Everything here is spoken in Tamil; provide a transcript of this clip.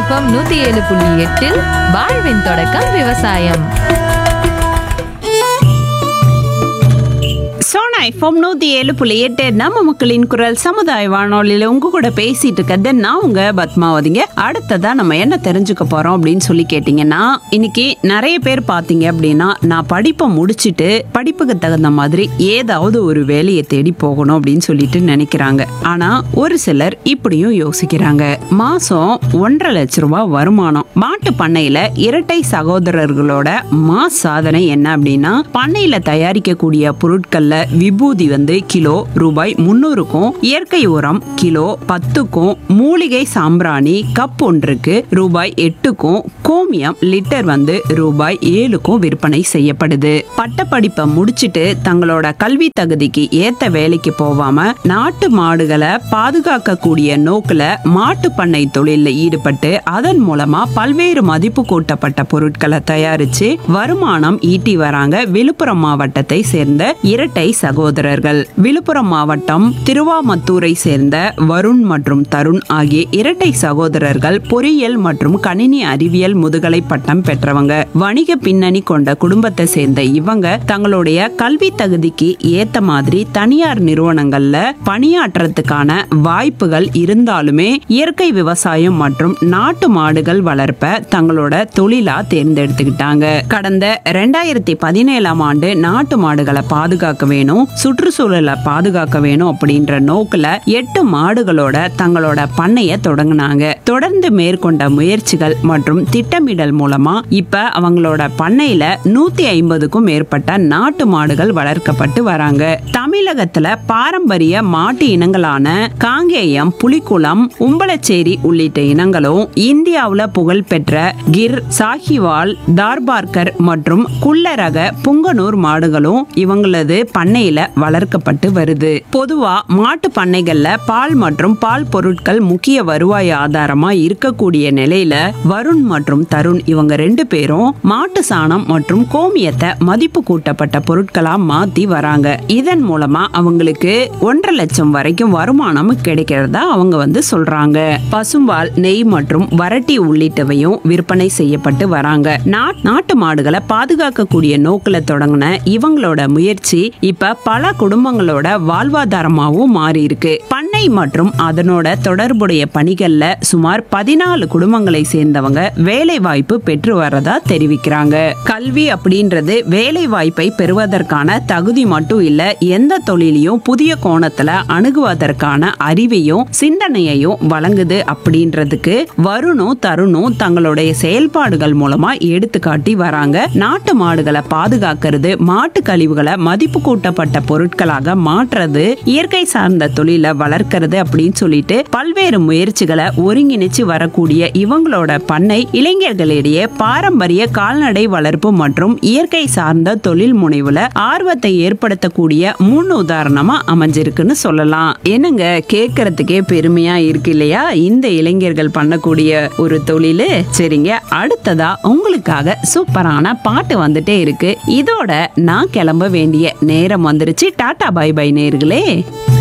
எஃப்எம் நூத்தி ஏழு புள்ளி எட்டில் வாழ்வின் தொடக்கம் விவசாயம் சோனா எஃப்எம் நூத்தி ஏழு புள்ளி எட்டு நம்ம மக்களின் குரல் சமுதாய வானொலியில உங்க கூட பேசிட்டு இருக்கிறது நான் உங்க பத்மாவதிங்க அடுத்ததா நம்ம என்ன தெரிஞ்சுக்க போறோம் அப்படின்னு சொல்லி கேட்டீங்கன்னா இன்னைக்கு நிறைய பேர் பாத்தீங்க அப்படின்னா நான் படிப்பை முடிச்சிட்டு படிப்புக்கு தகுந்த மாதிரி ஏதாவது ஒரு வேலையை தேடி போகணும் அப்படின்னு சொல்லிட்டு நினைக்கிறாங்க ஆனா ஒரு சிலர் இப்படியும் யோசிக்கிறாங்க மாசம் ஒன்றரை லட்ச ரூபாய் வருமானம் மாட்டு பண்ணையில இரட்டை சகோதரர்களோட மாஸ் சாதனை என்ன அப்படின்னா பண்ணையில தயாரிக்கக்கூடிய பொருட்கள்ல விபூதி வந்து கிலோ ரூபாய் முன்னூறுக்கும் இயற்கை உரம் கிலோ பத்துக்கும் மூலிகை சாம்பிராணி கப் ஒன்றுக்கு ரூபாய் எட்டுக்கும் கோமியம் லிட்டர் வந்து ரூபாய் ஏழுக்கும் விற்பனை செய்யப்படுது பட்டப்படிப்பை முடிச்சிட்டு தங்களோட கல்வி தகுதிக்கு ஏத்த வேலைக்கு போவாம நாட்டு மாடுகளை பாதுகாக்கக்கூடிய நோக்குல மாட்டு பண்ணை தொழில்ல ஈடுபட்டு அதன் மூலமா பல்வேறு மதிப்பு கூட்டப்பட்ட பொருட்களை தயாரிச்சு வருமானம் ஈட்டி வராங்க விழுப்புரம் மாவட்டத்தை சேர்ந்த இரட்டை சகோதரர்கள் விழுப்புரம் மாவட்டம் திருவாமத்தூரை சேர்ந்த வருண் மற்றும் தருண் ஆகிய இரட்டை சகோதரர்கள் பொறியியல் மற்றும் கணினி அறிவியல் முதுகலை பட்டம் பெற்றவங்க வணிக பின்னணி கொண்ட குடும்பத்தை சேர்ந்த இவங்க தங்களுடைய கல்வி தகுதிக்கு ஏத்த மாதிரி தனியார் நிறுவனங்கள்ல பணியாற்றத்துக்கான வாய்ப்புகள் இருந்தாலுமே இயற்கை விவசாயம் மற்றும் நாட்டு மாடுகள் வளர்ப்ப தங்களோட தொழிலா தேர்ந்தெடுத்துக்கிட்டாங்க கடந்த ரெண்டாயிரத்தி பதினேழாம் ஆண்டு நாட்டு மாடுகளை பாதுகாக்க வேணும் சுற்றுச்சூழலை பாதுகாக்க வேணும் அப்படின்ற நோக்குல எட்டு மாடுகளோட தங்களோட பண்ணைய தொடங்குனாங்க தொடர்ந்து மேற்கொண்ட முயற்சிகள் மற்றும் திட்டமிடல் மூலமா இப்ப அவங்களோட பண்ணையில நூத்தி ஐம்பதுக்கும் மேற்பட்ட நாட்டு மாடுகள் வளர்க்கப்பட்டு வராங்க தமிழகத்துல பாரம்பரிய மாட்டு இனங்களான காங்கேயம் புலிக்குளம் உம்பளச்சேரி உள்ளிட்ட இனங்களும் இந்தியாவுல புகழ்பெற்ற கிர் சாஹிவால் தார்பார்கர் மற்றும் குள்ளரக புங்கனூர் மாடுகளும் இவங்களது பண்ணையில வளர்க்கப்பட்டு வருது பொதுவா மாட்டு பண்ணைகள்ல பால் மற்றும் பால் பொருட்கள் முக்கிய வருவாய் ஆதாரமா இருக்கக்கூடிய நிலையில வருண் மற்றும் தருண் இவங்க ரெண்டு பேரும் மாட்டு சாணம் மற்றும் கோமியத்தை மதிப்பு கூட்டப்பட்ட பொருட்களா மாத்தி வராங்க இதன் மூலமா அவங்களுக்கு ஒன்றரை லட்சம் வரைக்கும் வருமானம் கிடைக்கிறதா அவங்க வந்து சொல்றாங்க பசும்பால் நெய் மற்றும் வரட்டி உள்ளிட்டவையும் விற்பனை செய்யப்பட்டு வராங்க நாட்- நாட்டு மாடுகளை பாதுகாக்கக்கூடிய நோக்கில தொடங்கின இவங்களோட முயற்சி இப்ப பல குடும்பங்களோட வாழ்வாதாரமாவும் மாறி இருக்கு பண்ணை மற்றும் அதனோட தொடர்புடைய பணிகள்ல சுமார் பதினாலு குடும்பங்களை சேர்ந்தவங்க வேலை வாய்ப்பு பெற்று வரதா தெரிவிக்கிறாங்க கல்வி அப்படின்றது வேலை வாய்ப்பை பெறுவதற்கான தகுதி மட்டும் இல்ல எந்த தொழிலையும் புதிய கோணத்துல அணுகுவதற்கான அறிவையும் சிந்தனையையும் வழங்குது அப்படின்றதுக்கு வருணும் தருணும் தங்களுடைய செயல்பாடுகள் மூலமா எடுத்துக்காட்டி வராங்க நாட்டு மாடுகளை பாதுகாக்கிறது மாட்டு கழிவுகளை மதிப்பு கூட்டப்பட்ட பொருட்களாக மாற்றுறது இயற்கை சார்ந்த தொழிலை வளர்க்கறது அப்படின்னு சொல்லிட்டு பல்வேறு முயற்சிகளை ஒருங்கிணைச்சு வரக்கூடிய இவங்களோட பண்ணை இளைஞர்களிடையே பாரம்பரிய கால்நடை வளர்ப்பு மற்றும் இயற்கை சார்ந்த தொழில் முனைவுல ஆர்வத்தை ஏற்படுத்தக்கூடிய முன் உதாரணமா அமைஞ்சிருக்குன்னு சொல்லலாம் என்னங்க கேட்கறதுக்கே பெருமையா இருக்கு இல்லையா இந்த இளைஞர்கள் பண்ணக்கூடிய ஒரு தொழில் சரிங்க அடுத்ததா உங்களுக்காக சூப்பரான பாட்டு வந்துட்டே இருக்கு இதோட நான் கிளம்ப வேண்டிய நேரம் வந்துருச்சு டாடா பை பை நேர்களே